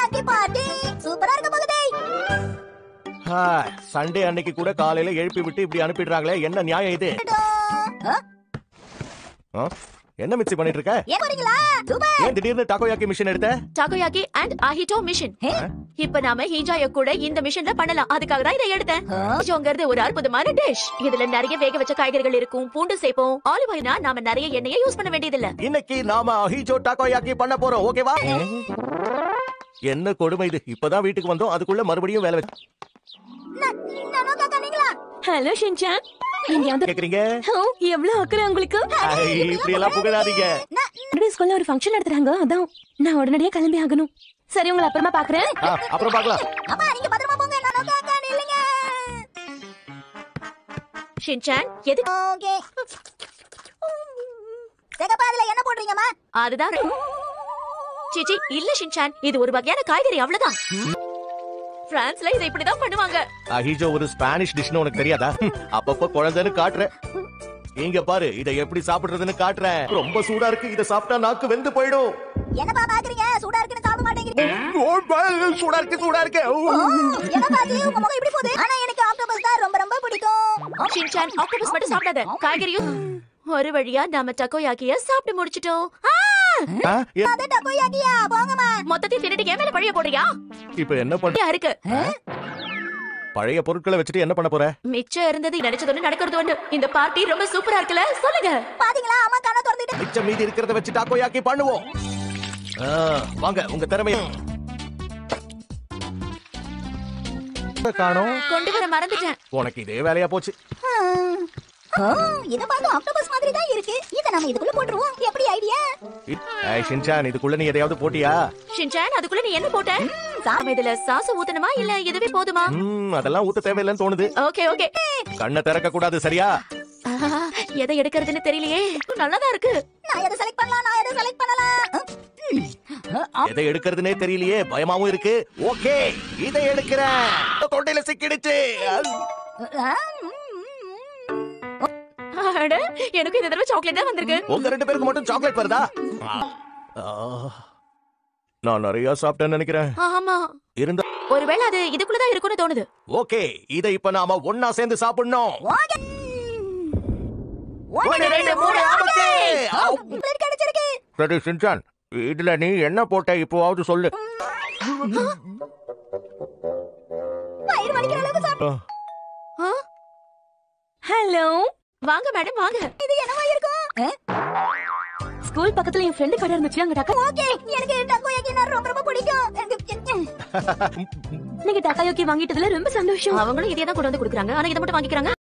டக்கோயாக்கி party சூப்பரா இருக்க போகுதே சண்டே அன்னைக்கு கூட காலையில எழுப்பி விட்டு இப்படி அனுப்பிடுறாங்களே என்ன நியாயம் இது ஆ, ஆ? என்ன மிக்சி பண்ணிட்டு இருக்க ஏன் போறீங்களா சூப்பர் ஏன் திடீர்னு டாக்கோயாக்கி மிஷின் எடுத்த டாகோயாக்கி அண்ட் ஆஹிட்டோ மிஷன் ஹே. இப்ப நாம ஹீஜாய கூட இந்த மிஷன்ல பண்ணலாம் அதுக்காக தான் இதை எடுத்தேன் ஹீஜோங்கிறது ஒரு அற்புதமான டிஷ் இதுல நிறைய வேக வச்ச காய்கறிகள் இருக்கும் பூண்டு சேர்ப்போம் ஆலிவ் ஆயில்னா நாம நிறைய எண்ணெயை யூஸ் பண்ண வேண்டியதில்ல இன்னைக்கு நாம அஹிஜோ டாக்கோயாக்கி பண்ண போறோம் ஓகேவா என்ன கொடுமை இது இப்பதான் வீட்டுக்கு வந்தோம் அதுக்குள்ள மறுபடியும் வேலை வச்சு நானோ காக்கா நீங்களா ஹலோ ஷின்சான் எங்கேயாவது கேக்குறீங்க ஓ, எவ்வளவு அக்கறை உங்களுக்கு ஐ, இப்படி எல்லாம் புகழாதீங்க என்னுடைய ஸ்கூல்ல ஒரு ஃபங்க்ஷன் நடத்துறாங்க அதான் நான் உடனடியா கிளம்பி ஆகணும் சரி உங்களை அப்புறமா பாக்குறேன் ஆ, அப்புறம் பார்க்கலாம் அம்மா நீங்க பத்திரமா போங்க நானோ காக்கா நில்லுங்க ஷின்சான் எது ஓகே சிகப்பா அதுல என்ன போடுறீங்கம்மா அதுதான் சிச்சி இல்ல ஷின்சான் இது ஒரு வகையான காய்கறி அவ்வளவுதான் பிரான்ஸ்ல இதை இப்படிதான் பண்ணுவாங்க அஹிஜோ ஒரு ஸ்பானிஷ் டிஷ்னு உனக்கு தெரியாதா அப்பப்ப குழந்தைன்னு காட்டுறேன் இங்க பாரு இதை எப்படி சாப்பிடுறதுன்னு காட்டுறேன் ரொம்ப சூடா இருக்கு இதை சாப்பிட்டா நாக்கு வெந்து போயிடும் என்னப்பா பாக்குறீங்க சூடா இருக்குன்னு சாப்பிட மாட்டேங்கிறீங்க ஓ, பா, சூடா இருக்கு சூடா இருக்கு ஓ, என்னப்பா அது உங்க முகம் இப்படி போகுது ஆனா எனக்கு ஆக்டோபஸ் தான் ரொம்ப ரொம்ப பிடிக்கும் ஷின்சான் ஆக்டோபஸ் மட்டும் சாப்பிடாத காய்கறியும் ஒரு வழியா நாம டக்கோயாக்கிய சாப்பிட்டு முடிச்சிட்டோம் ஆ! ஆ, எ- அது டக்கோயாக்கியா போங்கம்மா மொத்தத்தையும் தின்னுட்டு என் மேல பழிய போடுறியா இப்ப என்ன பண்ற அப்படியா இருக்கு பழைய பொருட்களை வச்சுட்டு என்ன பண்ண போற மிச்சம் இருந்தது நினைச்சது ஒண்ணு நடக்கிறது ஒண்ணு இந்த பார்ட்டி ரொம்ப சூப்பரா இருக்குல்ல சொல்லுங்க பாத்தீங்களா அம்மா கண்ணை திறந்துட்டு மிச்சம் மீதி இருக்கிறத வச்சு டாக்கோயாக்கி பண்ணுவோம் ஆ, வாங்க உங்க திறமைய காணோம் கொண்டு வர மறந்துட்டேன் உனக்கு இதே வேலையா போச்சு ஓ, இத பார்த்து ஆக்டோபஸ் மாதிரி தான் இருக்கு இத நம்ம இதுக்குள்ள போட்டுருவோம் எப்படி ஐடியா ஏய், ஷின்சான் இதுக்குள்ள நீ எதையாவது போட்டியா ஷின்சான் அதுக்குள்ள நீ என்ன போட்ட நாம இதுல சாச ஊத்தணுமா இல்ல இதுவே போதுமா ம் அதெல்லாம் ஊத்த தேவையில்லைன்னு தோணுது ஓகே ஓகே கண்ணை திறக்க கூடாது சரியா எதை எடுக்கிறதுன்னு தெரியலையே நல்லாதான் இருக்கு நான் எதை செலக்ட் பண்ணலாம் நான் எதை செலக்ட் பண்ணலாம் எதை எடுக்கிறதுனே தெரியலையே பயமாவும் இருக்கு ஓகே இதை எடுக்கிறேன் தொண்டையில சிக்கிடுச்சு ஆ, அட, எனக்கு இந்த தடவை சாக்லேட் தான் வந்திருக்கு உங்க ரெண்டு பேருக்கு மட்டும் சாக்லேட் வருதா ஆ, நான் நிறைய சாப்பிட்டேன்னு நினைக்கிறேன் ஆமா இருந்தா ஒருவேளை அது இதுக்குள்ளதான் இருக்கும்னு தோணுது ஓகே இதை இப்ப நாம ஒன்னா சேர்ந்து சாப்பிடணும் ஓகே. ஒன்று, ரெண்டு, மூணு, ஆபத்து! ஆவ். பிளேட் கிடைச்சிருக்கு சரி சின்சான் இதுல நீ என்ன போட்ட இப்போவாவது சொல்லு வயிறு வலிக்கிற அளவுக்கு சாப்பிட்டு ஆ, ஹலோ வாங்க மேடம் வாங்க இது என்னவா இருக்கும் ஸ்கூல் பக்கத்துல என் ஃப்ரெண்டு கடை இருந்துச்சு அங்க டக்கா ஓகே எனக்கு டக்கோயாக்கினா ரொம்ப ரொம்ப பிடிக்கும் நீங்க டக்காயோக்கி வாங்கிட்டதுல ரொம்ப சந்தோஷம் அவங்களும் இதே தான் கொண்டு வந்து கொடுக்குறாங்க ஆனா இதை மட்டும் வாங்கிக்கிறாங்க